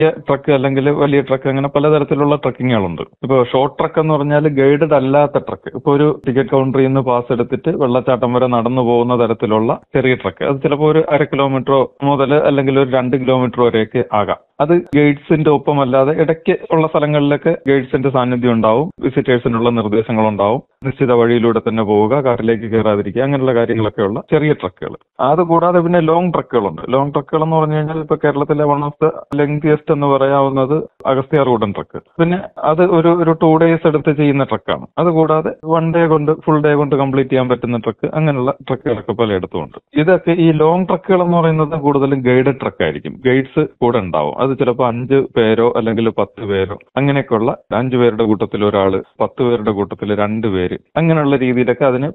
truck അല്ലെങ്കിൽ വലിയ truck അങ്ങനെ പലതരത്തിലുള്ള ട്രക്കിങ്ങുകളുണ്ട് ഇപ്പോൾ ഷോർട്ട് ട്രക്ക് എന്ന് പറഞ്ഞാൽ ഗൈഡഡ് അല്ലാത്ത ട്രക്ക് ഇപ്പോൾ ഒരു ടിക്കറ്റ് കൗണ്ടറിൽ നിന്ന് പാസ് എടുത്തിട്ട് വെള്ളച്ചാട്ടം വരെ നടന്നു പോകുന്ന തരത്തിലുള്ള ചെറിയ ട്രക്ക് അത് ചിലപ്പോൾ ഒരു അര കിലോമീറ്ററോ മുതൽ അല്ലെങ്കിൽ ഒരു രണ്ട് കിലോമീറ്റർ വരെയൊക്കെ ആകാം അത് ഗൈഡ്സിന്റെ ഒപ്പം അല്ലാതെ ഇടയ്ക്ക് ഉള്ള സ്ഥലങ്ങളിലൊക്കെ ഗൈഡ്സിന്റെ സാന്നിധ്യം ഉണ്ടാവും വിസിറ്റേഴ്സിനുള്ള നിർദ്ദേശങ്ങളുണ്ടാവും നിശ്ചിത വഴിയിലൂടെ തന്നെ പോവുക കാറിലേക്ക് കയറാതിരിക്കുക അങ്ങനെയുള്ള കാര്യങ്ങളൊക്കെയുള്ള ചെറിയ ട്രക്കുകൾ അത് കൂടാതെ പിന്നെ ലോങ് ട്രക്കുകളുണ്ട് ലോങ് ട്രക്കുകൾ എന്ന് പറഞ്ഞു കഴിഞ്ഞാൽ ഇപ്പൊ കേരളത്തിലെ വൺ ഓഫ് ദ ലെങ്തിയസ്റ്റ് എന്ന് പറയാവുന്നത് അഗസ്ത്യ റൂഡൻ ട്രക്ക് പിന്നെ അത് ഒരു ഒരു ടു ഡേയ്സ് എടുത്ത് ചെയ്യുന്ന ട്രക്കാണ് അത് കൂടാതെ വൺ ഡേ കൊണ്ട് ഫുൾ ഡേ കൊണ്ട് കംപ്ലീറ്റ് ചെയ്യാൻ പറ്റുന്ന ട്രക്ക് അങ്ങനെയുള്ള ട്രക്കുകളൊക്കെ പലയിടത്തും ഉണ്ട് ഇതൊക്കെ ഈ ലോങ് ട്രക്കുകൾ എന്ന് പറയുന്നത് കൂടുതലും ഗൈഡഡ് ട്രക്ക് ആയിരിക്കും ഗൈഡ്സ് കൂടെ ഉണ്ടാവും അത് ചിലപ്പോൾ അഞ്ച് പേരോ അല്ലെങ്കിൽ പത്ത് പേരോ അങ്ങനെയൊക്കെയുള്ള അഞ്ചു പേരുടെ കൂട്ടത്തിൽ ഒരാൾ പത്ത് പേരുടെ കൂട്ടത്തിൽ രണ്ട് പേര് അങ്ങനെയുള്ള രീതിയിലൊക്കെ അതിന്